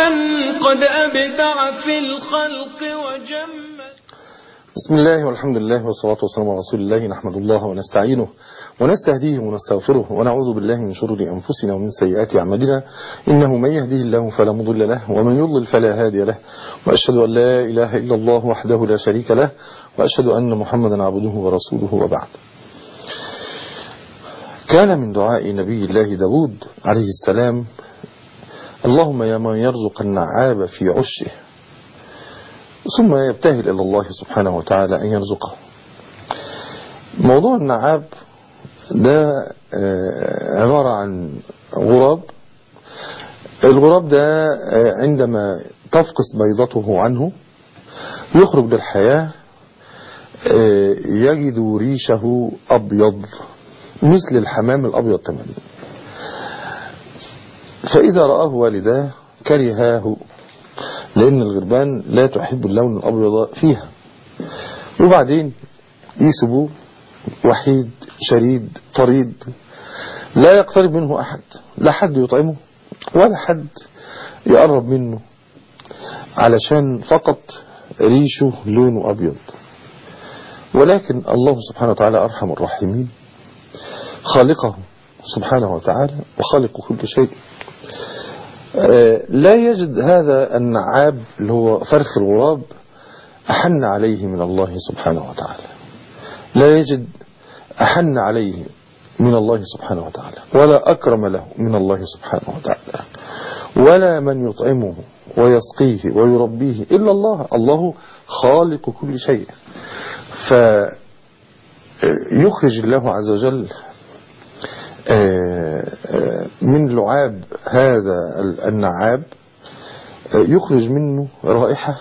من قد أبدع في الخلق وجمل بسم الله والحمد لله والصلاة والسلام على رسول الله نحمد الله ونستعينه ونستهديه ونستغفره ونعوذ بالله من شرور أنفسنا ومن سيئات أعمالنا إنه من يهديه الله فلا مضل له ومن يضلل فلا هادي له وأشهد أن لا إله إلا الله وحده لا شريك له وأشهد أن محمدا عبده ورسوله وبعد كان من دعاء نبي الله داود عليه السلام اللهم يا من يرزق النعاب في عشه ثم يبتهل إلى الله سبحانه وتعالى أن يرزقه موضوع النعاب ده عبارة عن غراب الغراب ده عندما تفقس بيضته عنه يخرج للحياة يجد ريشه أبيض مثل الحمام الأبيض تماما فإذا رآه والداه كرهاه لأن الغربان لا تحب اللون الأبيض فيها وبعدين يسبوه وحيد شريد طريد لا يقترب منه أحد لا حد يطعمه ولا حد يقرب منه علشان فقط ريشه لونه أبيض ولكن الله سبحانه وتعالى أرحم الراحمين خالقه سبحانه وتعالى وخالق كل شيء لا يجد هذا النعاب اللي هو فرخ الغراب أحن عليه من الله سبحانه وتعالى لا يجد أحن عليه من الله سبحانه وتعالى ولا أكرم له من الله سبحانه وتعالى ولا من يطعمه ويسقيه ويربيه إلا الله الله خالق كل شيء فيخرج الله عز وجل من لعاب هذا النعاب يخرج منه رائحة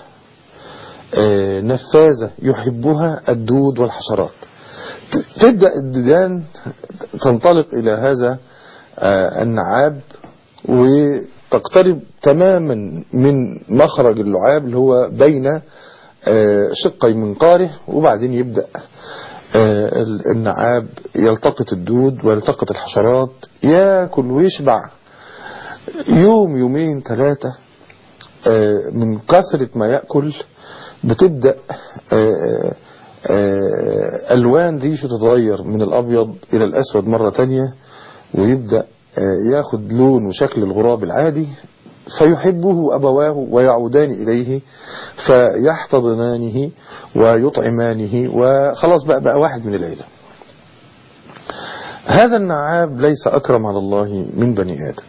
نفاذة يحبها الدود والحشرات تبدأ الديدان تنطلق إلى هذا النعاب وتقترب تماما من مخرج اللعاب اللي هو بين شقي منقاره وبعدين يبدأ النعاب يلتقط الدود ويلتقط الحشرات ياكل ويشبع يوم يومين ثلاثة من كثرة ما يأكل بتبدأ ألوان ريشه تتغير من الأبيض إلى الأسود مرة تانية ويبدأ ياخد لون وشكل الغراب العادي فيحبه أبواه ويعودان إليه فيحتضنانه ويطعمانه وخلاص بقى, بقى واحد من العيلة هذا النعاب ليس أكرم على الله من بني آدم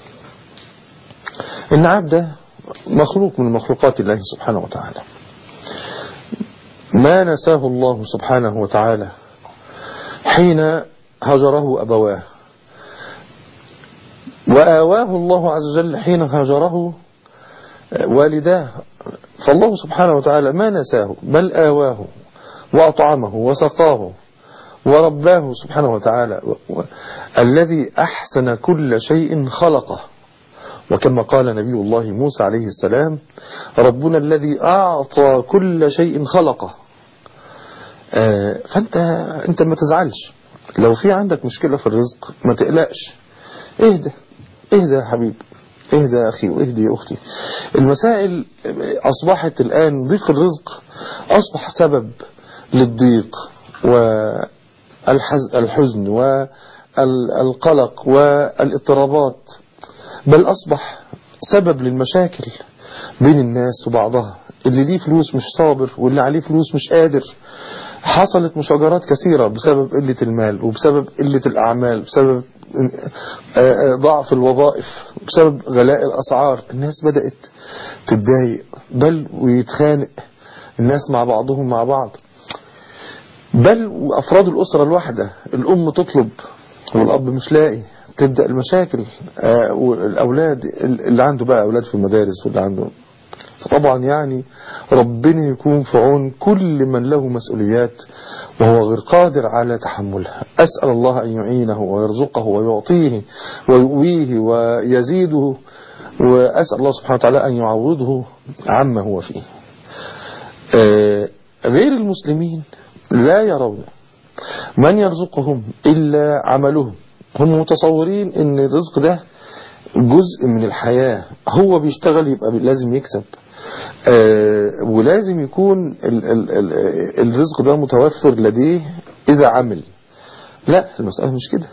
النعاب ده مخلوق من مخلوقات الله سبحانه وتعالى ما نساه الله سبحانه وتعالى حين هجره أبواه وآواه الله عز وجل حين هاجره والداه فالله سبحانه وتعالى ما نساه بل آواه وأطعمه وسقاه ورباه سبحانه وتعالى الذي أحسن كل شيء خلقه وكما قال نبي الله موسى عليه السلام ربنا الذي أعطى كل شيء خلقه فأنت أنت ما تزعلش لو في عندك مشكلة في الرزق ما تقلقش اهدى اهدى يا حبيبي اهدى يا أخي واهدي يا أختي المسائل أصبحت الآن ضيق الرزق أصبح سبب للضيق والحزن والقلق والاضطرابات بل أصبح سبب للمشاكل بين الناس وبعضها اللي ليه فلوس مش صابر واللي عليه فلوس مش قادر حصلت مشاجرات كثيرة بسبب قلة المال وبسبب قلة الأعمال بسبب ضعف الوظائف بسبب غلاء الأسعار الناس بدأت تتضايق بل ويتخانق الناس مع بعضهم مع بعض بل وأفراد الأسرة الواحدة الأم تطلب والأب مش لاقي تبدأ المشاكل والأولاد اللي عنده بقى أولاد في المدارس واللي عنده طبعا يعني ربنا يكون في عون كل من له مسؤوليات وهو غير قادر على تحملها أسأل الله أن يعينه ويرزقه ويعطيه ويؤويه ويزيده وأسأل الله سبحانه وتعالى أن يعوضه عما هو فيه غير المسلمين لا يرون من يرزقهم إلا عملهم هم متصورين ان الرزق ده جزء من الحياة هو بيشتغل يبقى لازم يكسب آه ولازم يكون ال ال ال الرزق ده متوفر لديه إذا عمل لا المسألة مش كده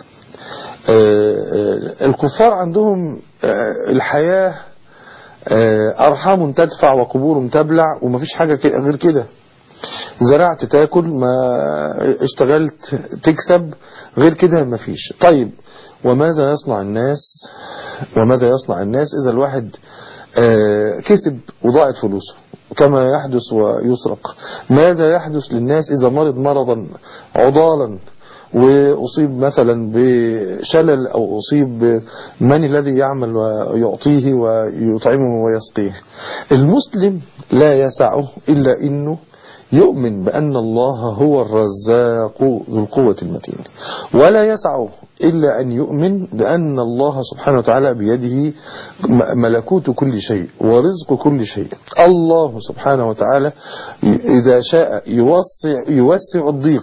آه الكفار عندهم آه الحياة أرحام تدفع وقبور تبلع ومفيش حاجة غير كده زرعت تاكل ما اشتغلت تكسب غير كده مفيش طيب وماذا يصنع الناس وماذا يصنع الناس إذا الواحد كسب وضاعت فلوسه كما يحدث ويسرق ماذا يحدث للناس إذا مرض مرضا عضالا وأصيب مثلا بشلل أو أصيب من الذي يعمل ويعطيه ويطعمه ويسقيه المسلم لا يسعه إلا إنه يؤمن بأن الله هو الرزاق ذو القوة المتين ولا يسعه إلا أن يؤمن بأن الله سبحانه وتعالى بيده ملكوت كل شيء ورزق كل شيء الله سبحانه وتعالى إذا شاء يوسع, يوسع الضيق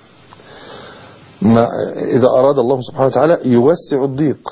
ما إذا أراد الله سبحانه وتعالى يوسع الضيق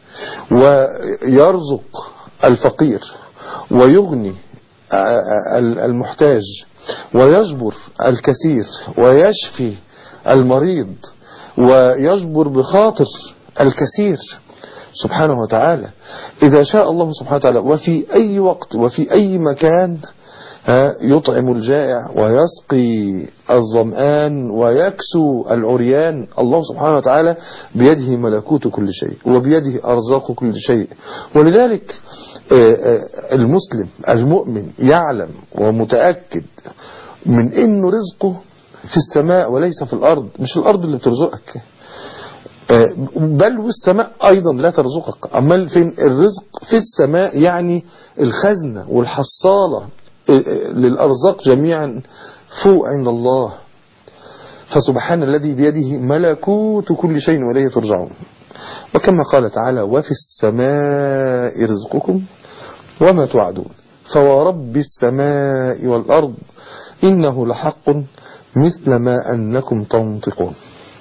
ويرزق الفقير ويغني المحتاج ويجبر الكثير ويشفي المريض ويجبر بخاطر الكثير سبحانه وتعالى إذا شاء الله سبحانه وتعالى وفي أي وقت وفي أي مكان يطعم الجائع ويسقي الظمآن ويكسو العريان الله سبحانه وتعالى بيده ملكوت كل شيء وبيده أرزاق كل شيء ولذلك المسلم المؤمن يعلم ومتأكد من انه رزقه في السماء وليس في الارض مش الارض اللي بترزقك بل والسماء ايضا لا ترزقك اما فين الرزق في السماء يعني الخزنة والحصالة للارزاق جميعا فوق عند الله فسبحان الذي بيده ملكوت كل شيء واليه ترجعون وكما قال تعالى وفي السماء رزقكم وما توعدون فورب السماء والأرض إنه لحق مثل ما أنكم تنطقون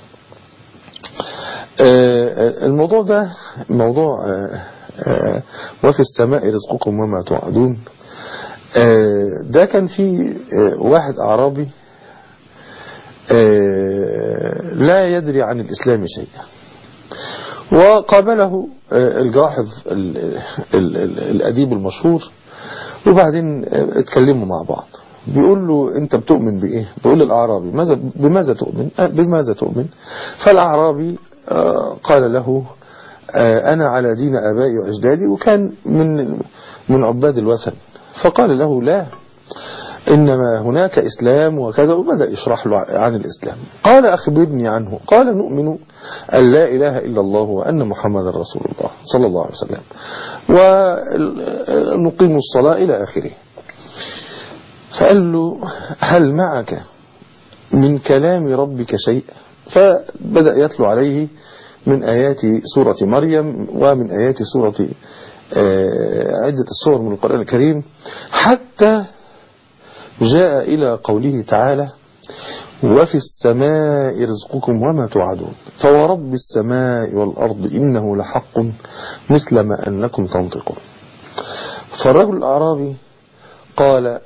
الموضوع ده موضوع وفي السماء رزقكم وما توعدون ده كان في واحد أعرابي لا يدري عن الإسلام شيئا وقابله الجاحظ الأديب المشهور وبعدين اتكلموا مع بعض بيقول له انت بتؤمن بايه بيقول للاعرابي ماذا بماذا تؤمن بماذا تؤمن فالاعرابي قال له انا على دين ابائي واجدادي وكان من من عباد الوثن فقال له لا إنما هناك إسلام وكذا وبدأ يشرح له عن الإسلام قال أخبرني عنه قال نؤمن أن لا إله إلا الله وأن محمد رسول الله صلى الله عليه وسلم ونقيم الصلاة إلى آخره فقال له هل معك من كلام ربك شيء فبدأ يتلو عليه من آيات سورة مريم ومن آيات سورة عدة السور من القرآن الكريم حتى جاء إلى قوله تعالى وفي السماء رزقكم وما توعدون فورب السماء والأرض إنه لحق مثل ما أنكم تنطقون فالرجل الأعرابي قال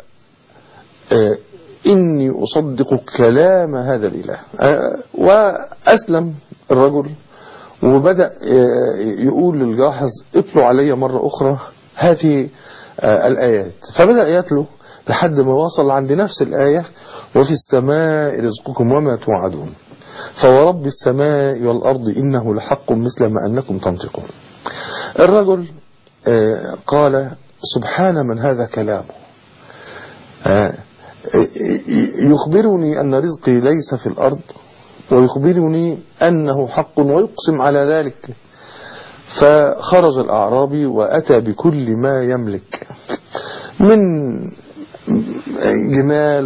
إني أصدق كلام هذا الإله وأسلم الرجل وبدأ يقول للجاحظ اتلو علي مرة أخرى هذه الآيات فبدأ يتلو لحد ما وصل عند نفس الآية وفي السماء رزقكم وما توعدون فورب السماء والأرض إنه لحق مثل ما أنكم تنطقون الرجل قال سبحان من هذا كلامه يخبرني أن رزقي ليس في الأرض ويخبرني أنه حق ويقسم على ذلك فخرج الأعرابي وأتى بكل ما يملك من جمال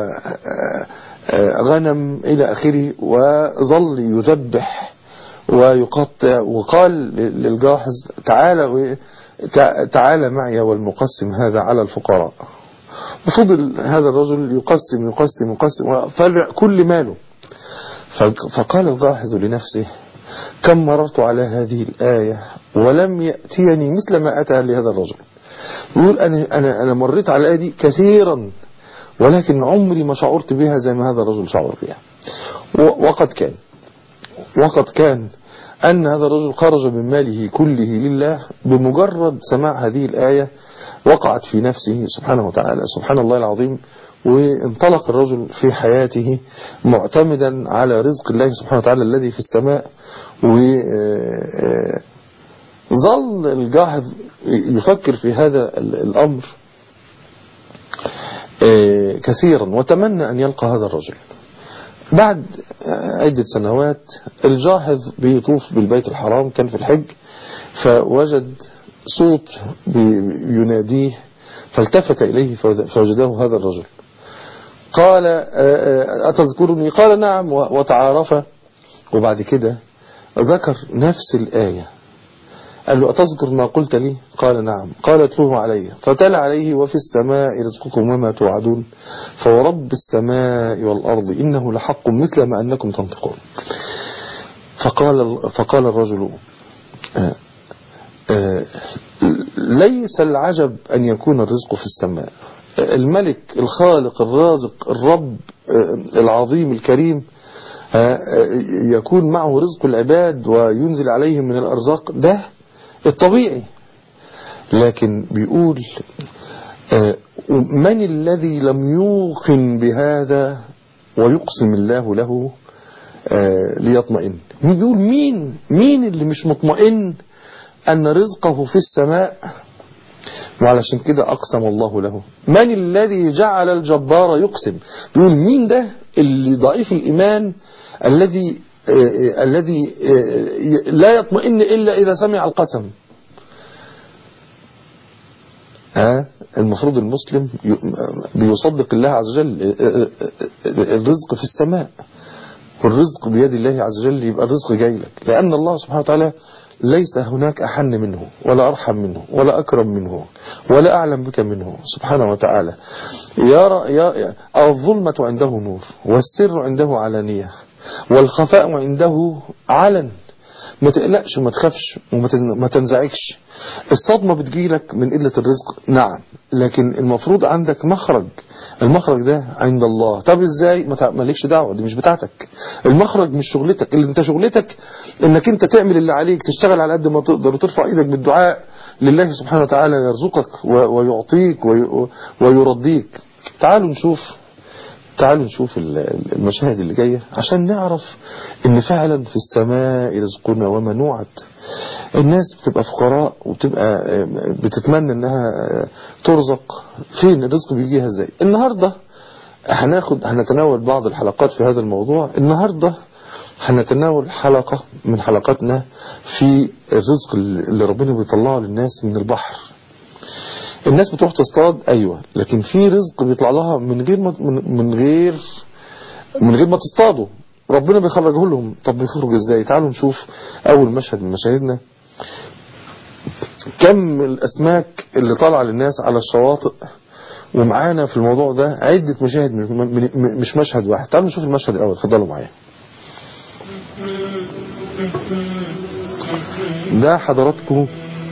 وغنم إلى آخره وظل يذبح ويقطع وقال للجاحظ تعالى تعالى معي والمقسم هذا على الفقراء وفضل هذا الرجل يقسم يقسم يقسم وفرع كل ماله فقال الجاحظ لنفسه كم مررت على هذه الآية ولم يأتيني مثل ما أتى لهذا الرجل يقول أنا, أنا, أنا مريت على الآية دي كثيرا ولكن عمري ما شعرت بها زي ما هذا الرجل شعر بها وقد كان وقد كان أن هذا الرجل خرج من ماله كله لله بمجرد سماع هذه الآية وقعت في نفسه سبحانه وتعالى سبحان الله العظيم وانطلق الرجل في حياته معتمدا على رزق الله سبحانه وتعالى الذي في السماء وظل الجاهد يفكر في هذا الأمر كثيرا وتمنى أن يلقى هذا الرجل بعد عدة سنوات الجاهز بيطوف بالبيت الحرام كان في الحج فوجد صوت يناديه فالتفت إليه فوجده هذا الرجل قال أتذكرني قال نعم وتعارف وبعد كده ذكر نفس الآية قال له أتذكر ما قلت لي قال نعم قال اتلوه علي فتلا عليه وفي السماء رزقكم وما توعدون فورب السماء والأرض إنه لحق مثل ما أنكم تنطقون فقال, فقال الرجل آآ آآ ليس العجب أن يكون الرزق في السماء الملك الخالق الرازق الرب العظيم الكريم يكون معه رزق العباد وينزل عليهم من الأرزاق ده الطبيعي لكن بيقول من الذي لم يوقن بهذا ويقسم الله له ليطمئن بيقول مين مين اللي مش مطمئن أن رزقه في السماء وعلشان كده أقسم الله له من الذي جعل الجبار يقسم بيقول مين ده اللي ضعيف الإيمان الذي آه الذي آه لا يطمئن إلا إذا سمع القسم ها المفروض المسلم بيصدق الله عز وجل الرزق في السماء والرزق بيد الله عز وجل يبقى الرزق جاي لك لأن الله سبحانه وتعالى ليس هناك أحن منه ولا أرحم منه ولا أكرم منه ولا أعلم بك منه سبحانه وتعالى يرى يا الظلمة عنده نور والسر عنده علانية والخفاء عنده علن ما تقلقش وما تخافش وما تنزعجش الصدمة بتجيلك من قلة الرزق نعم لكن المفروض عندك مخرج المخرج ده عند الله طب ازاي ما مالكش دعوة دي مش بتاعتك المخرج مش شغلتك اللي انت شغلتك انك انت تعمل اللي عليك تشتغل على قد ما تقدر وترفع ايدك بالدعاء لله سبحانه وتعالى يرزقك ويعطيك ويرضيك تعالوا نشوف تعالوا نشوف المشاهد اللي جاية عشان نعرف ان فعلا في السماء رزقنا وما نوعد الناس بتبقى فقراء وبتبقى بتتمنى انها ترزق فين الرزق بيجيها ازاي النهاردة هناخد هنتناول بعض الحلقات في هذا الموضوع النهاردة هنتناول حلقة من حلقاتنا في الرزق اللي ربنا بيطلعه للناس من البحر الناس بتروح تصطاد ايوه لكن في رزق بيطلع لها من غير ما من غير من غير ما تصطادوا ربنا بيخرجه لهم طب بيخرج ازاي تعالوا نشوف اول مشهد من مشاهدنا كم الاسماك اللي طالعه للناس على الشواطئ ومعانا في الموضوع ده عدة مشاهد مش مشهد واحد تعالوا نشوف المشهد الاول اتفضلوا معايا ده حضراتكم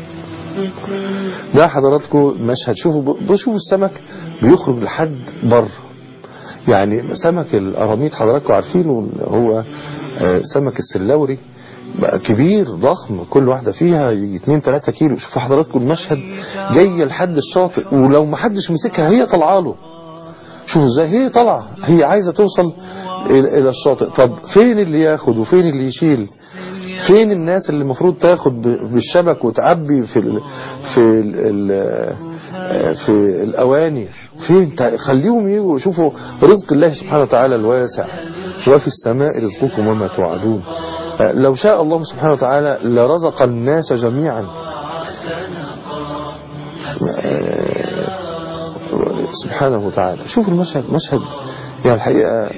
ده حضراتكم مشهد شوفوا شوفوا السمك بيخرج لحد بره يعني سمك القراميط حضراتكم عارفينه هو سمك السلاوري بقى كبير ضخم كل واحدة فيها يجي 2 3 كيلو شوفوا حضراتكم المشهد جاية لحد الشاطئ ولو ما حدش مسكها هي طالعه له شوفوا ازاي هي طالعه هي عايزة توصل الى الشاطئ طب فين اللي ياخد وفين اللي يشيل فين الناس اللي المفروض تاخد بالشبك وتعبي في ال في ال في الاواني فين خليهم يجوا يشوفوا رزق الله سبحانه وتعالى الواسع وفي السماء رزقكم وما توعدون لو شاء الله سبحانه وتعالى لرزق الناس جميعا سبحانه وتعالى شوفوا المشهد مشهد يعني الحقيقة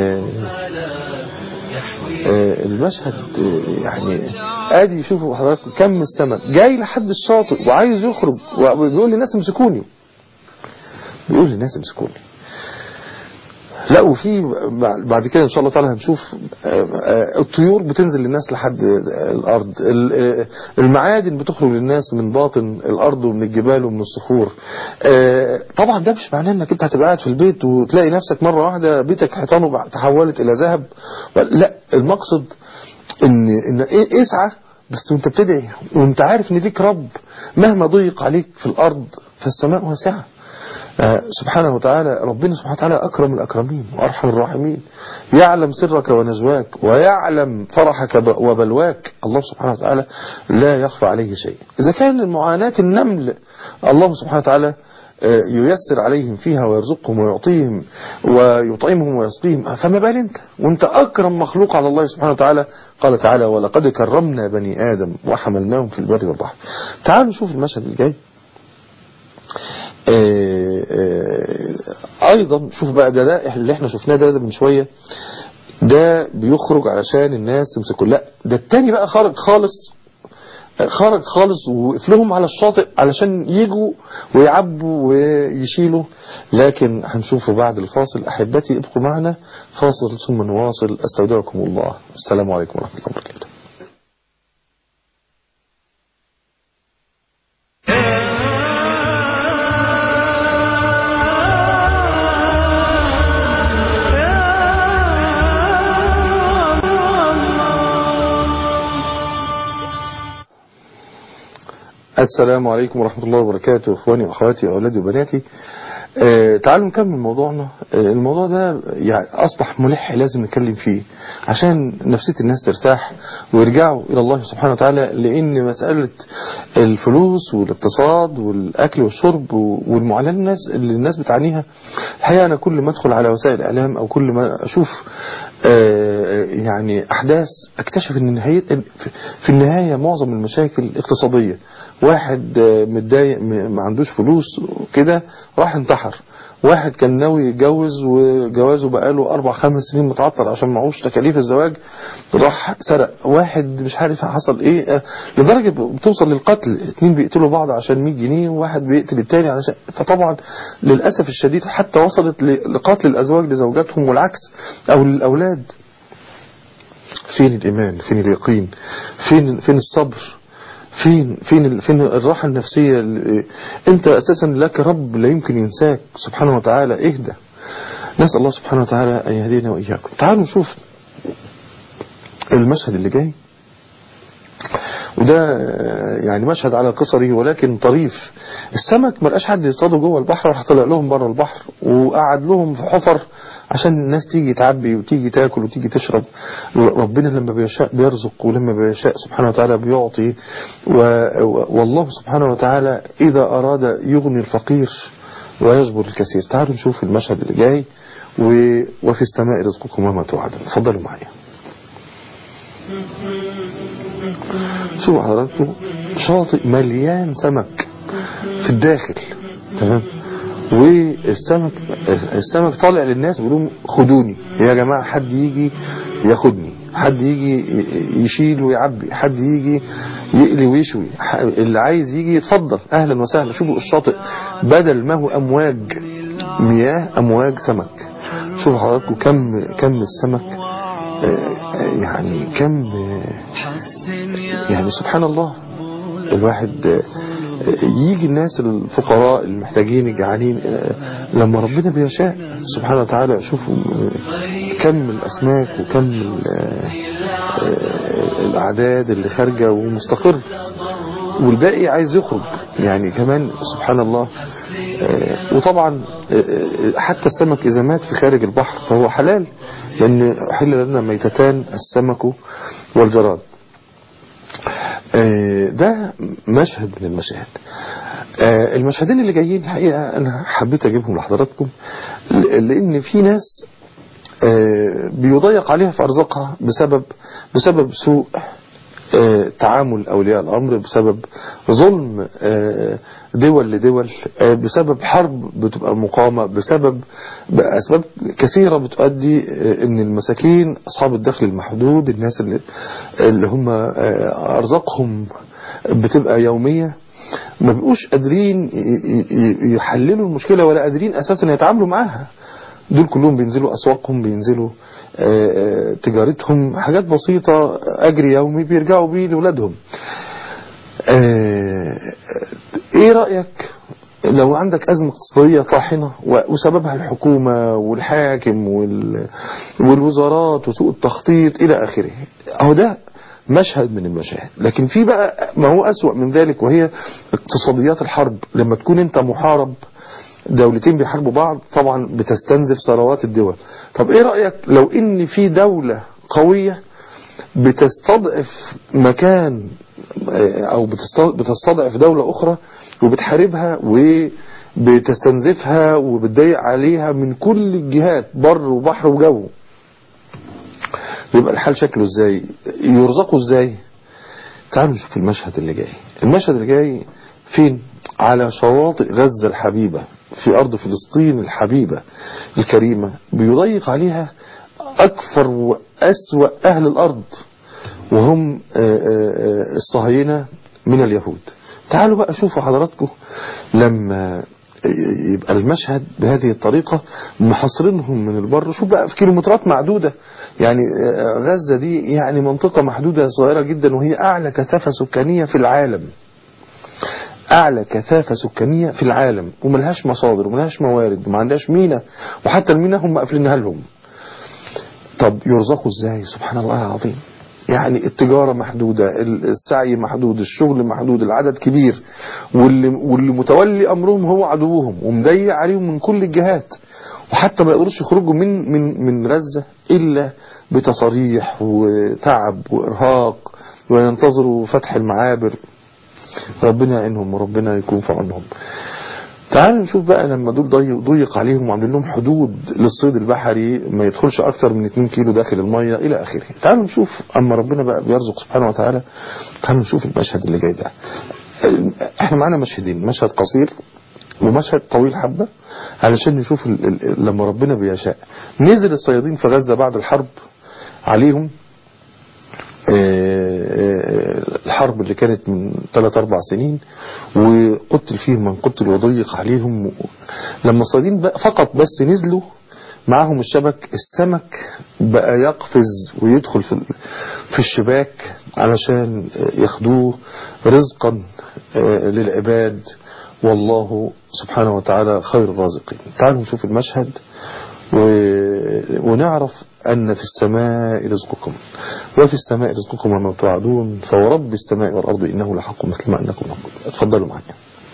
المشهد يعني ادي شوفوا حضراتكم كم السمك جاي لحد الشاطئ وعايز يخرج وبيقول للناس امسكوني بيقول للناس امسكوني لا وفي بعد كده ان شاء الله تعالى هنشوف الطيور بتنزل للناس لحد الارض المعادن بتخرج للناس من باطن الارض ومن الجبال ومن الصخور طبعا ده مش معناه انك انت هتبقى قاعد في البيت وتلاقي نفسك مره واحده بيتك حيطانه تحولت الى ذهب لا المقصد ان ان اسعى بس وانت بتدعي وانت عارف ان ليك رب مهما ضيق عليك في الارض فالسماء واسعه آه سبحانه وتعالى ربنا سبحانه وتعالى أكرم الأكرمين وأرحم الراحمين يعلم سرك ونجواك ويعلم فرحك وبلواك الله سبحانه وتعالى لا يخفى عليه شيء إذا كان معاناة النمل الله سبحانه وتعالى آه ييسر عليهم فيها ويرزقهم ويعطيهم ويطعمهم ويسقيهم فما بال انت وانت أكرم مخلوق على الله سبحانه وتعالى قال تعالى ولقد كرمنا بني آدم وحملناهم في البر والبحر تعالوا نشوف المشهد الجاي آآ آآ ايضا شوف بقى ده, ده اللي احنا شفناه ده, ده من شوية ده بيخرج علشان الناس تمسكه لا ده التاني بقى خارج خالص خرج خالص ووقف لهم على الشاطئ علشان يجوا ويعبوا ويشيلوا لكن هنشوفه بعد الفاصل احبتي ابقوا معنا فاصل ثم نواصل استودعكم الله السلام عليكم ورحمة الله وبركاته السلام عليكم ورحمة الله وبركاته اخواني واخواتي اولادي وبناتي آه تعالوا نكمل موضوعنا آه الموضوع ده يعني اصبح ملح لازم نتكلم فيه عشان نفسية الناس ترتاح ويرجعوا الى الله سبحانه وتعالى لان مسألة الفلوس والاقتصاد والاكل والشرب والمعاناة الناس اللي الناس بتعانيها الحقيقة انا كل ما ادخل على وسائل الاعلام او كل ما اشوف آه يعني احداث اكتشف ان نهاية في النهاية معظم المشاكل اقتصادية واحد متضايق ما عندوش فلوس كده راح انتحر واحد كان ناوي يتجوز وجوازه بقاله أربع خمس سنين متعطل عشان معهوش تكاليف الزواج راح سرق واحد مش عارف حصل ايه لدرجة بتوصل للقتل اتنين بيقتلوا بعض عشان 100 جنيه وواحد بيقتل التاني علشان فطبعا للأسف الشديد حتى وصلت لقتل الأزواج لزوجاتهم والعكس أو للأولاد فين الإيمان فين اليقين فين فين الصبر فين فين فين الراحة النفسية انت اساسا لك رب لا يمكن ينساك سبحانه وتعالى اهدى نسأل الله سبحانه وتعالى ان يهدينا واياكم تعالوا نشوف المشهد اللي جاي وده يعني مشهد على قصره ولكن طريف السمك ما لقاش حد يصطاده جوه البحر راح طلع لهم بره البحر وقعد لهم في حفر عشان الناس تيجي تعبي وتيجي تاكل وتيجي تشرب ربنا لما بيشاء بيرزق ولما بيشاء سبحانه وتعالى بيعطي والله سبحانه وتعالى إذا أراد يغني الفقير ويجبر الكثير تعالوا نشوف المشهد اللي جاي وفي السماء رزقكم وما توعدون اتفضلوا معايا شوفوا حضراتكم شاطئ مليان سمك في الداخل تمام والسمك السمك طالع للناس بيقول لهم خدوني يا جماعة حد يجي ياخدني حد يجي يشيل ويعبي حد يجي يقلي ويشوي اللي عايز يجي يتفضل اهلا وسهلا شوفوا الشاطئ بدل ما هو امواج مياه امواج سمك شوفوا حضراتكم كم كم السمك يعني كم يعني سبحان الله الواحد يجي الناس الفقراء المحتاجين الجعانين لما ربنا بيشاء سبحانه وتعالى شوفوا كم الأسماك وكم الأعداد اللي خارجة ومستقر والباقي عايز يخرج يعني كمان سبحان الله وطبعا حتى السمك إذا مات في خارج البحر فهو حلال لأن حل لنا ميتتان السمك والجراد ده مشهد من المشاهد المشهدين اللي جايين الحقيقة أنا حبيت أجيبهم لحضراتكم لأن في ناس بيضيق عليها في أرزاقها بسبب بسبب سوء تعامل أولياء الأمر بسبب ظلم دول لدول بسبب حرب بتبقى مقامة بسبب أسباب كثيرة بتؤدي أن المساكين أصحاب الدخل المحدود الناس اللي, اللي هم أرزاقهم بتبقى يومية ما بيبقوش قادرين يحللوا المشكلة ولا قادرين أساسا يتعاملوا معاها دول كلهم بينزلوا أسواقهم بينزلوا آه، آه، تجارتهم حاجات بسيطة أجر يومي بيرجعوا بيه لأولادهم آه، ايه رأيك لو عندك أزمة اقتصادية طاحنة و- وسببها الحكومة والحاكم وال- والوزارات وسوء التخطيط إلى آخره أهو ده مشهد من المشاهد لكن في بقى ما هو أسوأ من ذلك وهي اقتصاديات الحرب لما تكون أنت محارب دولتين بيحاربوا بعض طبعا بتستنزف ثروات الدول طب ايه رأيك لو ان في دولة قوية بتستضعف مكان آه، او بتست- بتستضعف دولة اخرى وبتحاربها وبتستنزفها وبتضيق عليها من كل الجهات بر وبحر وجو يبقى الحال شكله ازاي يرزقوا ازاي تعالوا نشوف المشهد اللي جاي المشهد اللي جاي فين على شواطئ غزة الحبيبة في أرض فلسطين الحبيبة الكريمة بيضيق عليها أكثر وأسوأ أهل الأرض وهم آه، آه، الصهاينة من اليهود تعالوا بقى شوفوا حضراتكم لما يبقى المشهد بهذه الطريقة محاصرينهم من البر شوف بقى في كيلومترات معدودة يعني آه، غزة دي يعني منطقة محدودة صغيرة جدا وهي أعلى كثافة سكانية في العالم أعلى كثافة سكانية في العالم وملهاش مصادر وملهاش موارد وما عندهاش مينا وحتى المينا هم قافلينها لهم طب يرزقوا ازاي سبحان الله العظيم يعني التجارة محدودة السعي محدود الشغل محدود العدد كبير واللي, واللي متولي أمرهم هو عدوهم ومضيق عليهم من كل الجهات وحتى ما يقدروش يخرجوا من من من غزة إلا بتصاريح وتعب وإرهاق وينتظروا فتح المعابر ربنا يعينهم وربنا يكون في عونهم تعالوا نشوف بقى لما دول ضيق, ضيق عليهم وعاملين لهم حدود للصيد البحري ما يدخلش اكتر من 2 كيلو داخل المية الى اخره تعالوا نشوف اما ربنا بقى بيرزق سبحانه وتعالى تعالوا نشوف المشهد اللي جاي ده احنا معانا مشهدين مشهد قصير ومشهد طويل حبة علشان نشوف ال ال لما ربنا بيشاء نزل الصيادين في غزة بعد الحرب عليهم الحرب اللي كانت من 3 4 سنين وقتل فيهم من قتل وضيق عليهم لما الصيادين بقى فقط بس نزلوا معاهم الشبك السمك بقى يقفز ويدخل في في الشباك علشان ياخدوه رزقا للعباد والله سبحانه وتعالى خير الرازقين تعالوا نشوف المشهد ونعرف أن في السماء رزقكم وفي السماء رزقكم وما توعدون فورب السماء والأرض إنه لحق مثل ما أنكم نقول اتفضلوا معنا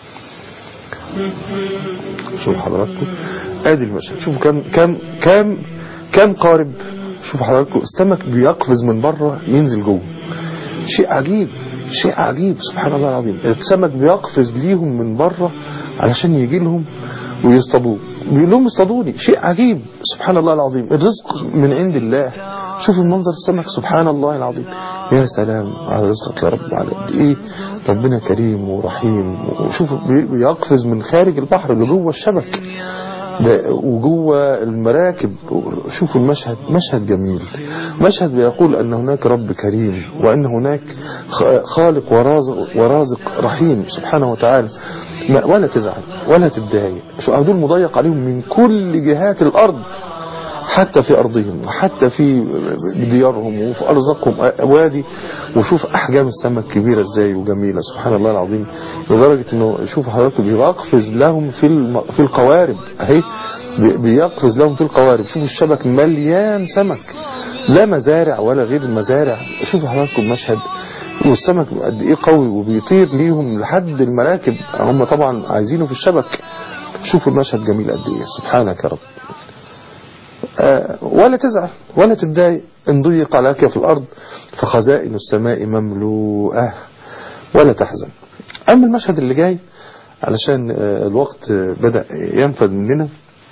شوف حضراتكم ادي المشهد شوفوا كم كم كم كم قارب شوف حضراتكم السمك بيقفز من بره ينزل جوه شيء عجيب شيء عجيب سبحان الله العظيم السمك بيقفز ليهم من بره علشان يجي لهم ويصطادوه بيقول لهم اصطادوني شيء عجيب سبحان الله العظيم الرزق من عند الله شوفوا المنظر السمك سبحان الله العظيم يا سلام على رزقك يا رب على قد ايه ربنا كريم ورحيم وشوفوا بيقفز من خارج البحر اللي جوه الشبك وجوه المراكب شوفوا المشهد مشهد جميل مشهد بيقول أن هناك رب كريم وأن هناك خالق ورازق, ورازق رحيم سبحانه وتعالى ولا تزعل ولا تتضايق شو هدول مضيق عليهم من كل جهات الأرض حتى في أرضهم وحتى في ديارهم وفي أرزاقهم وادي وشوف أحجام السمك كبيرة ازاي وجميلة سبحان الله العظيم لدرجة انه شوف حضراتكم بيقفز لهم في الم... في القوارب اهي بيقفز لهم في القوارب شوفوا الشبك مليان سمك لا مزارع ولا غير مزارع شوفوا حضراتكم مشهد والسمك قد ايه قوي وبيطير ليهم لحد المراكب هم طبعا عايزينه في الشبك شوفوا المشهد جميل قد ايه سبحانك يا رب آه ولا تزعل ولا تتضايق ان ضيق عليك في الارض فخزائن السماء مملوءه ولا تحزن اما المشهد اللي جاي علشان آه الوقت آه بدأ ينفد مننا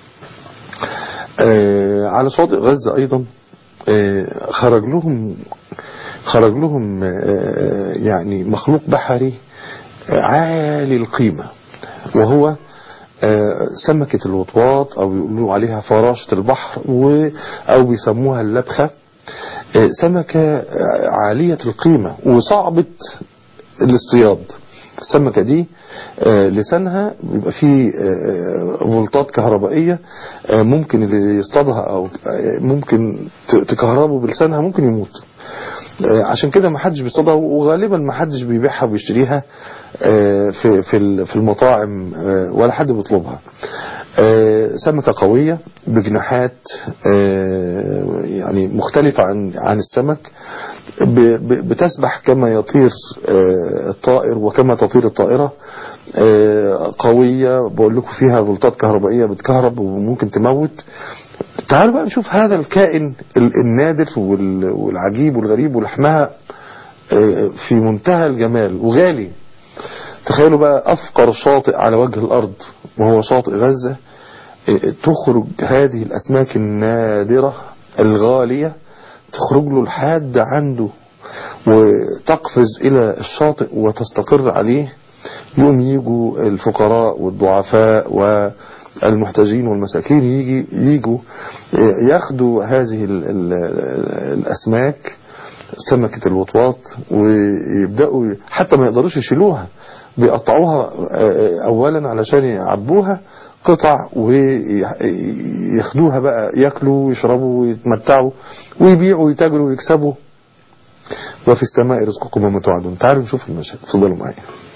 على شاطئ غزة ايضا خرج لهم خرج لهم يعني مخلوق بحري عالي القيمة وهو سمكة الوطواط او يقولوا عليها فراشة البحر او بيسموها اللبخة سمكة عالية القيمة وصعبة الاصطياد السمكة دي آه، لسانها بيبقى فيه آه، فولتات كهربائية آه، ممكن اللي يصطادها او آه، ممكن ت- تكهربه بلسانها ممكن يموت آه، عشان كده ما حدش بيصطادها وغالبا ما حدش بيبيعها وبيشتريها آه، في في ال- في المطاعم آه، ولا حد بيطلبها آه، سمكة قوية بجناحات آه، يعني مختلفة عن عن السمك ب- ب- بتسبح كما يطير آه، الطائر وكما تطير الطائرة آه، قوية بقول لكم فيها فولتات كهربائية بتكهرب وممكن تموت تعالوا بقى نشوف هذا الكائن ال- النادر وال- والعجيب والغريب ولحمها آه، في منتهى الجمال وغالي تخيلوا بقى أفقر شاطئ على وجه الأرض وهو شاطئ غزة آه، تخرج هذه الأسماك النادرة الغالية تخرج له لحد عنده وتقفز إلى الشاطئ وتستقر عليه يوم يجوا الفقراء والضعفاء والمحتاجين والمساكين يجي يجوا ياخدوا هذه ال ال الأسماك سمكة الوطواط ويبدأوا حتى ما يقدروش يشيلوها بيقطعوها أولا علشان يعبوها قطع وياخدوها بقى ياكلوا ويشربوا ويتمتعوا ويبيعوا ويتاجروا ويكسبوا وفي السماء رزقكم وما توعدون تعالوا نشوف المشهد اتفضلوا معايا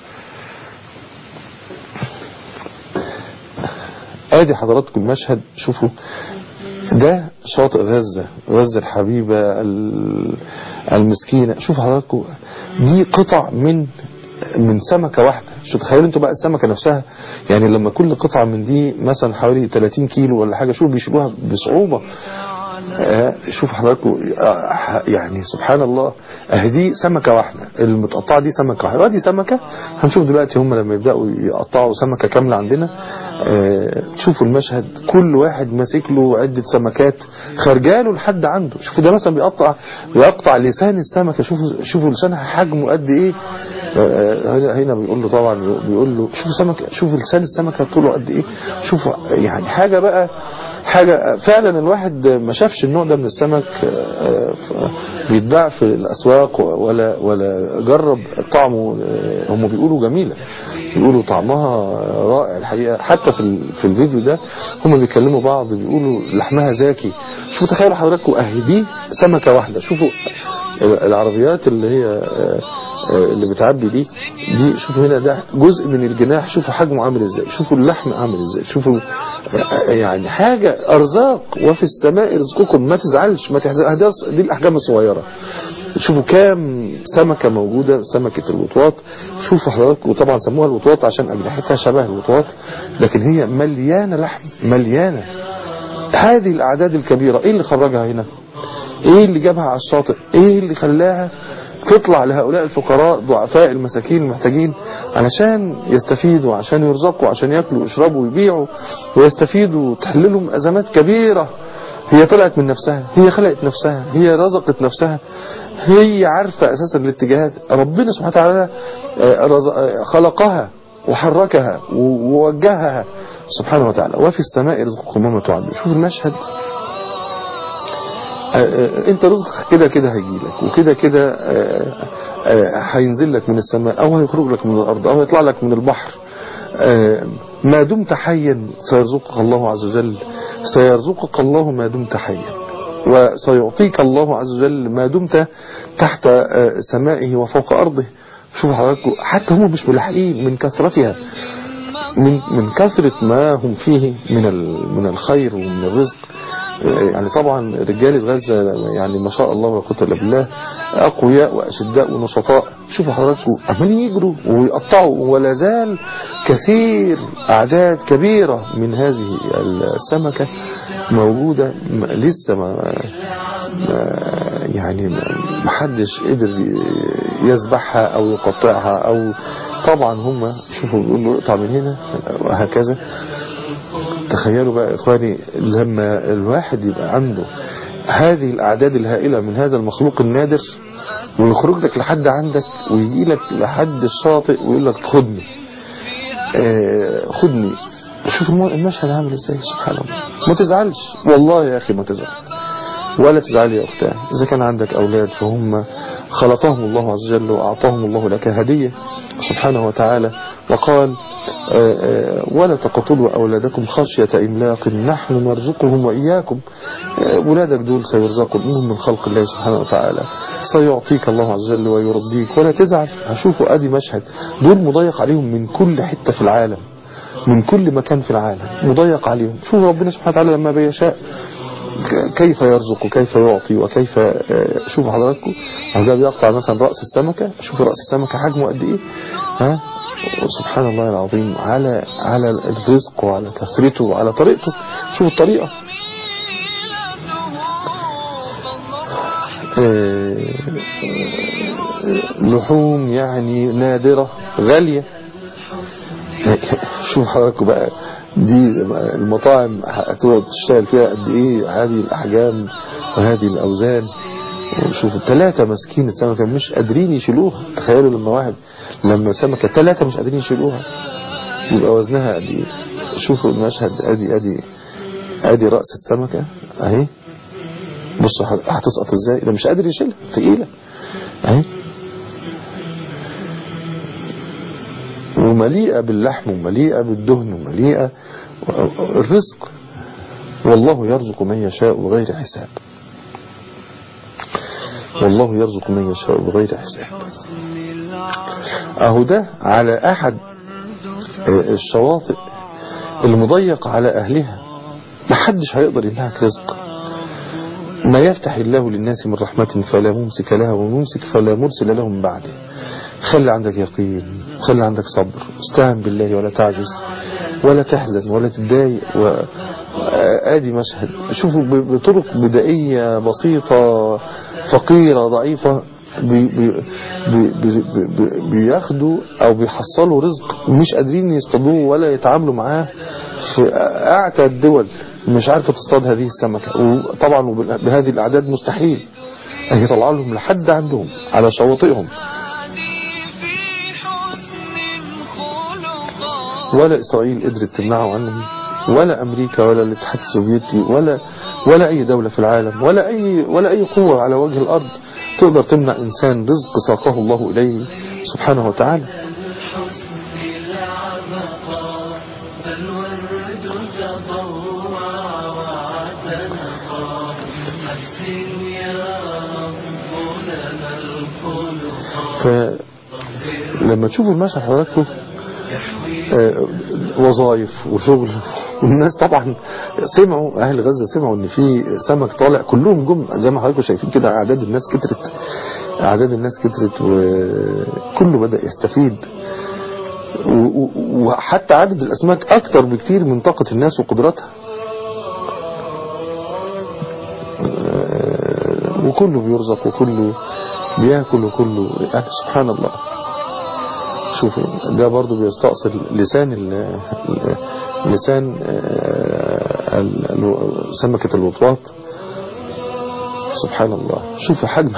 ادي حضراتكم المشهد شوفوا ده شاطئ غزة غزة الحبيبة ال- المسكينة شوفوا حضراتكم دي قطع من من سمكة واحدة شو تخيلوا انتوا بقى السمكة نفسها يعني لما كل قطعة من دي مثلا حوالي 30 كيلو ولا حاجة شوفوا بيشيلوها بصعوبة آه، شوف حضراتكم آه، يعني سبحان الله اهي دي سمكة واحدة المتقطعة دي سمكة واحدة ودي سمكة هنشوف دلوقتي هم لما يبدأوا يقطعوا سمكة كاملة عندنا آه، شوفوا المشهد كل واحد ماسك له عدة سمكات خرجاله لحد عنده شوفوا ده مثلا بيقطع بيقطع لسان السمكة شوفوا شوفوا لسانها حجمه قد ايه آه، هنا هنا بيقول له طبعا بيقول له شوفوا سمكة شوفوا لسان السمكة طوله قد ايه شوفوا يعني حاجة بقى حاجة فعلا الواحد ما شافش النوع ده من السمك آه، ف- بيتباع في الأسواق ولا ولا جرب طعمه آه، هم بيقولوا جميلة بيقولوا طعمها رائع الحقيقة حتى في ال- في الفيديو ده هم بيكلموا بعض بيقولوا لحمها زاكي شوفوا تخيلوا حضراتكم اهي دي سمكة واحدة شوفوا العربيات اللي هي آه، آه، اللي بتعبي دي دي شوفوا هنا ده جزء من الجناح شوفوا حجمه عامل ازاي شوفوا اللحم عامل ازاي شوفوا آه، يعني حاجة ارزاق وفي السماء رزقكم ما تزعلش ما تحزن ده دي الاحجام الصغيرة شوفوا كام سمكة موجودة سمكة الوطواط شوفوا حضراتكم وطبعا سموها الوطواط عشان اجنحتها شبه الوطواط لكن هي مليانة لحم مليانة هذه الاعداد الكبيرة ايه اللي خرجها هنا ايه اللي جابها على الشاطئ ايه اللي خلاها تطلع لهؤلاء الفقراء ضعفاء المساكين المحتاجين علشان يستفيدوا عشان يرزقوا عشان ياكلوا ويشربوا ويبيعوا ويستفيدوا وتحل لهم ازمات كبيرة هي طلعت من نفسها هي خلقت نفسها هي رزقت نفسها هي عارفة اساسا الاتجاهات ربنا سبحانه وتعالى آه، رز- آه، خلقها وحركها و- ووجهها سبحانه وتعالى وفي السماء رزقكم وما توعدون شوف المشهد آه، آه، انت رزقك كده كده هيجيلك وكده كده آه، آه، هينزل لك من السماء او هيخرج لك من الارض او هيطلع لك من البحر آه، ما دمت حيا سيرزقك الله عز وجل سيرزقك الله ما دمت حيا وسيعطيك الله عز وجل ما دمت تحت آه، سمائه وفوق أرضه شوفوا حضراتكم حتى هم مش ملاحقين من كثرتها من من كثرة ما هم فيه من ال- من الخير ومن الرزق يعني طبعا رجالة غزة يعني ما شاء الله ولا قوة الا بالله أقوياء وأشداء ونشطاء شوفوا حضراتكم عمالين يجروا ويقطعوا ولا زال كثير أعداد كبيرة من هذه السمكة موجودة م- لسه ما ما- يعني ما حدش قدر ي- يذبحها أو يقطعها أو طبعا هم شوفوا بيقولوا اقطع من هنا وهكذا تخيلوا بقى يا إخواني لما الواحد يبقى عنده هذه الأعداد الهائلة من هذا المخلوق النادر ويخرج لك لحد عندك ويجي لك لحد الشاطئ ويقول لك خدني آه خدني شوف الم- المشهد عامل ازاي سبحان الله ما تزعلش والله يا أخي ما تزعل ولا تزعلي يا أختاه إذا كان عندك أولاد فهم خلقهم الله عز وجل وأعطاهم الله لك هدية سبحانه وتعالى وقال آه، آه، ولا تقتلوا أولادكم خشية إملاق نحن نرزقهم وإياكم آه، ولادك دول سيرزقوا إنهم من خلق الله سبحانه وتعالى سيعطيك الله عز وجل ويرضيك ولا تزعل هشوفوا أدي مشهد دول مضيق عليهم من كل حتة في العالم من كل مكان في العالم مضيق عليهم شوفوا ربنا سبحانه وتعالى لما بيشاء كيف يرزق وكيف يعطي وكيف آه، شوفوا حضراتكم هو ده بيقطع مثلا رأس السمكة شوفوا رأس السمكة حجمه قد ايه ها سبحان الله العظيم على على الرزق وعلى كثرته وعلى طريقته شوفوا الطريقة آه، لحوم يعني نادرة غالية شوف حضراتكم بقى دي المطاعم هتقعد تشتغل فيها قد ايه هذه الاحجام وهذه الاوزان وشوف الثلاثة ماسكين السمكة مش قادرين يشيلوها تخيلوا لما واحد لما سمكة ثلاثة مش قادرين يشيلوها يبقى وزنها قد ايه شوفوا المشهد ادي ادي ادي رأس السمكة اهي بصوا هتسقط ازاي ده مش قادر يشيلها ثقيلة اهي ومليئة باللحم ومليئة بالدهن ومليئة الرزق والله يرزق من يشاء بغير حساب والله يرزق من يشاء بغير حساب اهو ده على احد الشواطئ المضيق على اهلها محدش هيقدر يمنعك رزق ما يفتح الله للناس من رحمة فلا ممسك لها وممسك فلا مرسل لهم بعده خلي عندك يقين خلي عندك صبر استعن بالله ولا تعجز ولا تحزن ولا تتضايق و... ادي مشهد شوفوا ب- بطرق بدائية بسيطة فقيرة ضعيفة بي بي بي بي بي بياخدوا او بيحصلوا رزق مش قادرين يصطادوه ولا يتعاملوا معاه في اعتى الدول مش عارفة تصطاد هذه السمكة وطبعا وب- بهذه الاعداد مستحيل أن يطلع لهم لحد عندهم على شواطئهم في حسن خلقا ولا إسرائيل قدرت تمنعه عنهم ولا أمريكا ولا الاتحاد السوفيتي ولا ولا أي دولة في العالم ولا أي ولا أي قوة على وجه الأرض تقدر تمنع إنسان رزق ساقه الله إليه سبحانه وتعالى فلما تشوفوا المشهد حضراتكم آه، وظائف وشغل والناس طبعا سمعوا اهل غزة سمعوا ان في سمك طالع كلهم جم زي ما حضراتكم شايفين كده اعداد الناس كترت اعداد الناس كترت وكله بدأ يستفيد و- و- وحتى عدد الاسماك اكتر بكتير من طاقة الناس وقدراتها آه، وكله بيرزق وكله بياكل وكله يعني سبحان الله شوفوا ده برضو بيستأصل لسان ال ال- لسان آه، ال- ال- سمكة الوطواط سبحان الله شوفوا حجم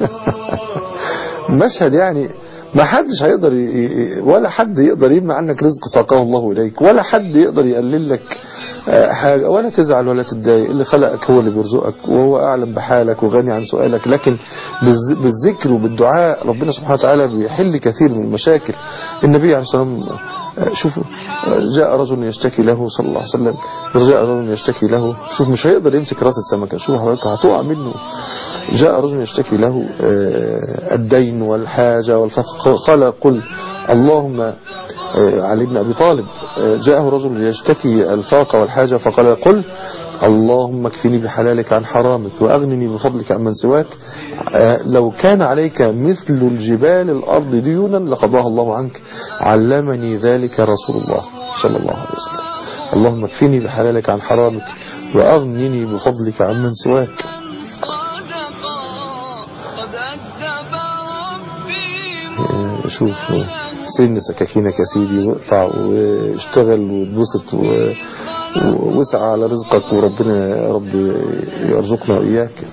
مشهد يعني ما حدش هيقدر ي- ي- ولا حد يقدر يمنع عنك رزق ساقه الله إليك ولا حد يقدر يقلل لك آه، حاجة ولا تزعل ولا تتضايق اللي خلقك هو اللي بيرزقك وهو أعلم بحالك وغني عن سؤالك لكن بالز- بالذكر وبالدعاء ربنا سبحانه وتعالى بيحل كثير من المشاكل النبي عليه الصلاة والسلام آه، شوفوا آه، جاء رجل يشتكي له صلى الله عليه وسلم جاء رجل يشتكي له شوف مش هيقدر يمسك راس السمكة شوف حضرتك هتقع منه جاء رجل يشتكي له آه، الدين والحاجة والفقر قال قل اللهم آه، علي بن أبي طالب آه، جاءه رجل يشتكي الفاقة والحاجة فقال قل اللهم اكفني بحلالك عن حرامك وأغنني بفضلك عن من سواك آه، لو كان عليك مثل الجبال الأرض ديونا لقضاها الله عنك علمني ذلك رسول الله صلى الله عليه وسلم اللهم اكفني بحلالك عن حرامك وأغنني بفضلك عن من سواك صدقا قد أكذب ربي آه، شوف سن سكاكينك يا سيدي واقطع واشتغل واتبسط و- ووسع على رزقك وربنا يا رب يرزقنا وإياك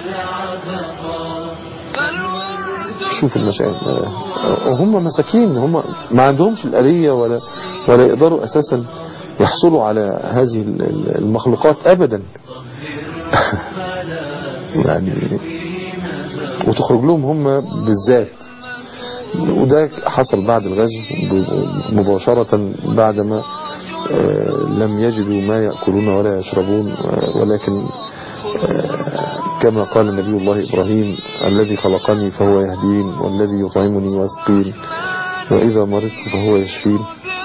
فالورد شوف المشاهد آه، هم مساكين هم ما عندهمش الآلية ولا ولا يقدروا أساسا يحصلوا على هذه ال- ال- المخلوقات أبدا يعني وتخرج لهم هم بالذات وده حصل بعد الغزو ب- مباشرة بعدما آه، لم يجدوا ما يأكلون ولا يشربون آه، ولكن آه، كما قال نبي الله إبراهيم الذي خلقني فهو يهدين والذي يطعمني ويسقين وإذا مرضت فهو يشفين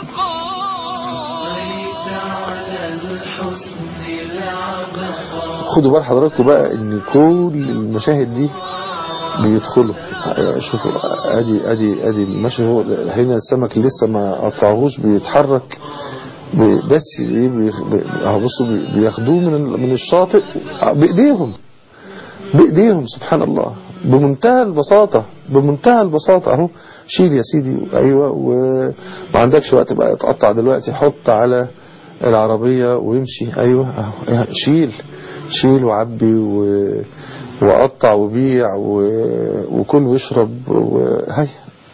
خدوا بال حضراتكم بقى ان كل المشاهد دي بيدخلوا شوفوا ادي ادي ادي المشهد هو هنا السمك لسه ما قطعهوش بيتحرك بي- بس ايه بي- بي- اهو بصوا بي- بياخدوه من ال- من الشاطئ بايديهم بايديهم سبحان الله بمنتهى البساطة بمنتهى البساطة اهو شيل يا سيدي ايوه وما عندكش وقت بقى تقطع دلوقتي حط على العربية ويمشي ايوه اهو شيل شيل وعبي و... وقطع وبيع و... وكل واشرب وهي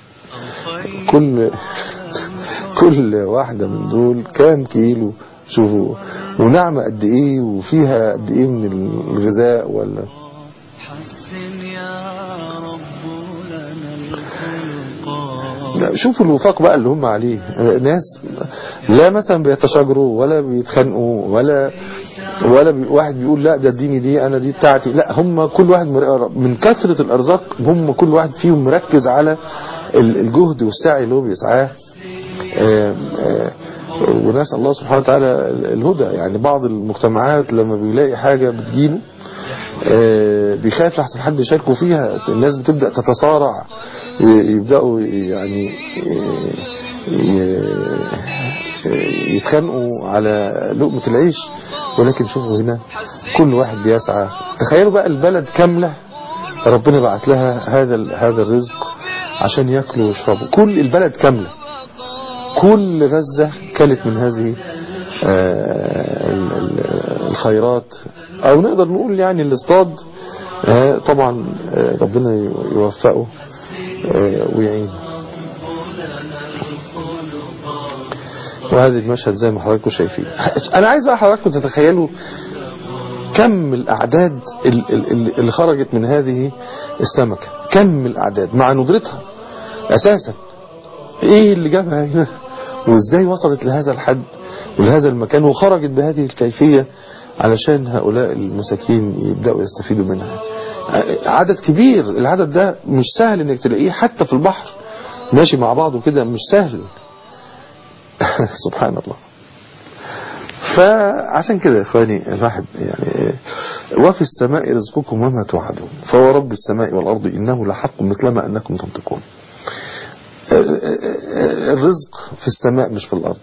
كل كل واحدة من دول كام كيلو شوفوا ونعمة قد ايه وفيها قد ايه من الغذاء ولا حسن يا رب لنا الخلق لا شوفوا الوفاق بقى اللي هم عليه ناس لا مثلا بيتشاجروا ولا بيتخانقوا ولا ولا بي واحد بيقول لا ده اديني دي انا دي بتاعتي لا هم كل واحد مر- من كثرة الارزاق هم كل واحد فيهم مركز على ال- الجهد والسعي اللي هو بيسعاه آم، آم، ونسأل الله سبحانه وتعالى الهدى يعني بعض المجتمعات لما بيلاقي حاجة بتجيله آه، بيخاف لحسن حد يشاركوا فيها الناس بتبدأ تتصارع ي- يبدأوا يعني ي- ي- يتخانقوا على لقمة العيش ولكن شوفوا هنا كل واحد بيسعى تخيلوا بقى البلد كاملة ربنا بعت لها هذا ال- هذا الرزق عشان ياكلوا ويشربوا كل البلد كاملة كل غزة كلت من هذه آه، ال- ال- الخيرات او نقدر نقول يعني الاصطاد آه، طبعا آه، ربنا يوفقه آه، ويعينه وهذا المشهد زي ما حضراتكم شايفين انا عايز بقى حضراتكم تتخيلوا كم الاعداد ال- ال- ال- اللي خرجت من هذه السمكة كم الاعداد مع ندرتها اساسا ايه اللي جابها هنا وازاي وصلت لهذا الحد ولهذا المكان وخرجت بهذه الكيفية علشان هؤلاء المساكين يبدأوا يستفيدوا منها عدد كبير العدد ده مش سهل انك تلاقيه حتى في البحر ماشي مع بعضه كده مش سهل سبحان الله فعشان كده يا اخواني الواحد يعني وفي السماء رزقكم وما توعدون فورب السماء والارض انه لحق مثلما انكم تنطقون الرزق في السماء مش في الارض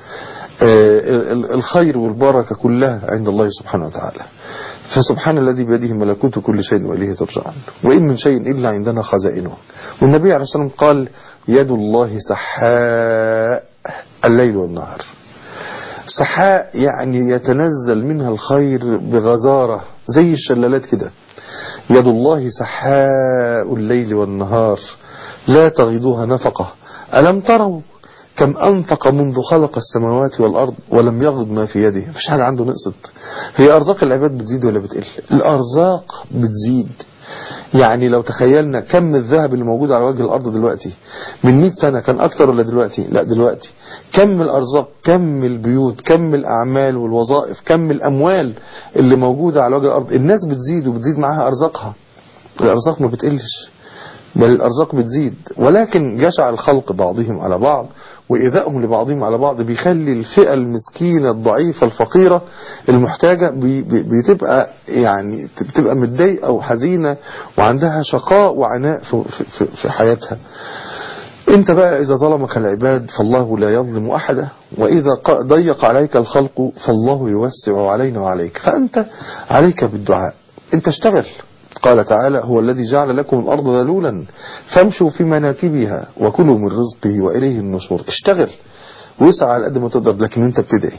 الخير والبركة كلها عند الله سبحانه وتعالى فسبحان الذي بيده ملكوت كل شيء وإليه ترجعون وإن من شيء إلا عندنا خزائنه والنبي عليه الصلاة والسلام قال يد الله سحاء الليل والنهار سحاء يعني يتنزل منها الخير بغزارة زي الشلالات كده يد الله سحاء الليل والنهار لا تغيضها نفقة ألم تروا كم أنفق منذ خلق السماوات والأرض ولم يغض ما في يده مفيش حاجة عنده نقصت هي أرزاق العباد بتزيد ولا بتقل الأرزاق بتزيد يعني لو تخيلنا كم الذهب اللي موجود على وجه الأرض دلوقتي من 100 سنة كان أكتر ولا دلوقتي لا دلوقتي كم الأرزاق كم البيوت كم الأعمال والوظائف كم الأموال اللي موجودة على وجه الأرض الناس بتزيد وبتزيد معاها أرزاقها الأرزاق ما بتقلش بل الأرزاق بتزيد ولكن جشع الخلق بعضهم على بعض وإيذائهم لبعضهم على بعض بيخلي الفئة المسكينة الضعيفة الفقيرة المحتاجة بي بي بتبقى يعني بتبقى متضايقة وحزينة وعندها شقاء وعناء في, في, في حياتها انت بقى اذا ظلمك العباد فالله لا يظلم احدا واذا ضيق عليك الخلق فالله يوسع علينا وعليك فانت عليك بالدعاء انت اشتغل قال تعالى هو الذي جعل لكم الأرض ذلولا فامشوا في مناكبها وكلوا من رزقه وإليه النشور اشتغل واسعى على قد ما تقدر لكن انت بتدعي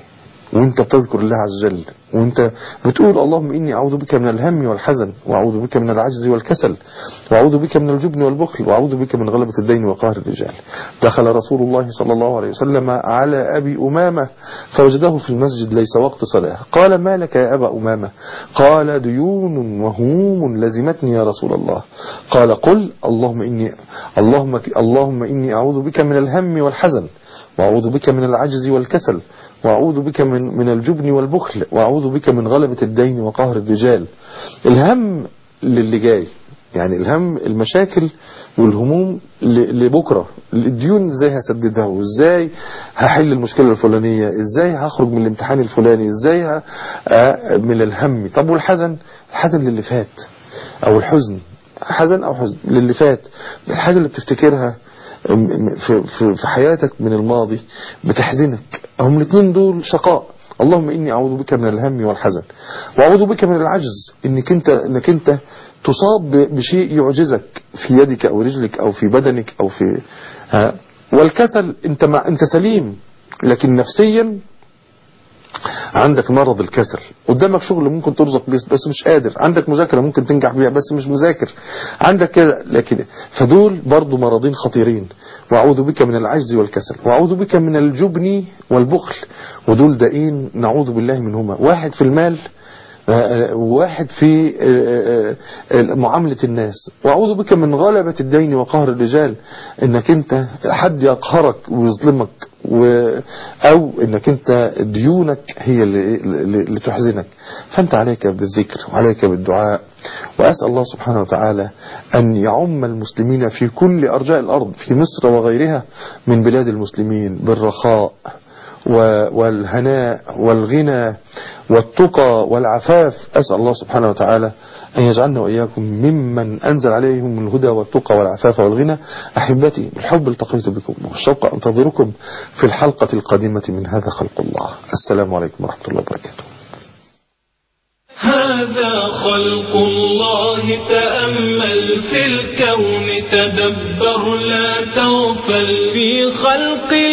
وانت بتذكر الله عز وجل وانت بتقول اللهم إني أعوذ بك من الهم والحزن وأعوذ بك من العجز والكسل وأعوذ بك من الجبن والبخل وأعوذ بك من غلبة الدين وقهر الرجال دخل رسول الله صلى الله عليه وسلم على أبي أمامة فوجده في المسجد ليس وقت صلاة قال ما لك يا أبا أمامة قال ديون وهموم لزمتني يا رسول الله قال قل اللهم إني اللهم اللهم إني أعوذ بك من الهم والحزن وأعوذ بك من العجز والكسل وأعوذ بك من من الجبن والبخل وأعوذ بك من غلبة الدين وقهر الرجال الهم للي جاي يعني الهم المشاكل والهموم لبكرة الديون ازاي هسددها وازاي هحل المشكلة الفلانية ازاي هخرج من الامتحان الفلاني ازاي ه... من الهم طب والحزن الحزن للي فات او الحزن حزن او حزن للي فات الحاجة اللي بتفتكرها في, في, في حياتك من الماضي بتحزنك هم الاثنين دول شقاء اللهم إني أعوذ بك من الهم والحزن وأعوذ بك من العجز إنك أنت, إنك أنت تصاب بشيء يعجزك في يدك أو رجلك أو في بدنك أو في ها والكسل أنت, مع أنت سليم لكن نفسيا عندك مرض الكسل قدامك شغل ممكن ترزق بيه بس مش قادر عندك مذاكرة ممكن تنجح بيها بس مش مذاكر عندك كده لكن فدول برضو مرضين خطيرين وأعوذ بك من العجز والكسل وأعوذ بك من الجبن والبخل ودول دائين نعوذ بالله منهما واحد في المال واحد في معاملة الناس وأعوذ بك من غلبة الدين وقهر الرجال انك انت حد يقهرك ويظلمك و او انك انت ديونك هي اللي, اللي تحزنك فانت عليك بالذكر وعليك بالدعاء واسال الله سبحانه وتعالى ان يعم المسلمين في كل ارجاء الارض في مصر وغيرها من بلاد المسلمين بالرخاء والهناء والغنى والتقى والعفاف أسأل الله سبحانه وتعالى أن يجعلنا وإياكم ممن أنزل عليهم الهدى والتقى والعفاف والغنى أحبتي بالحب التقيت بكم والشوق أنتظركم في الحلقة القادمة من هذا خلق الله السلام عليكم ورحمة الله وبركاته هذا خلق الله تأمل في الكون تدبر لا تغفل في خلق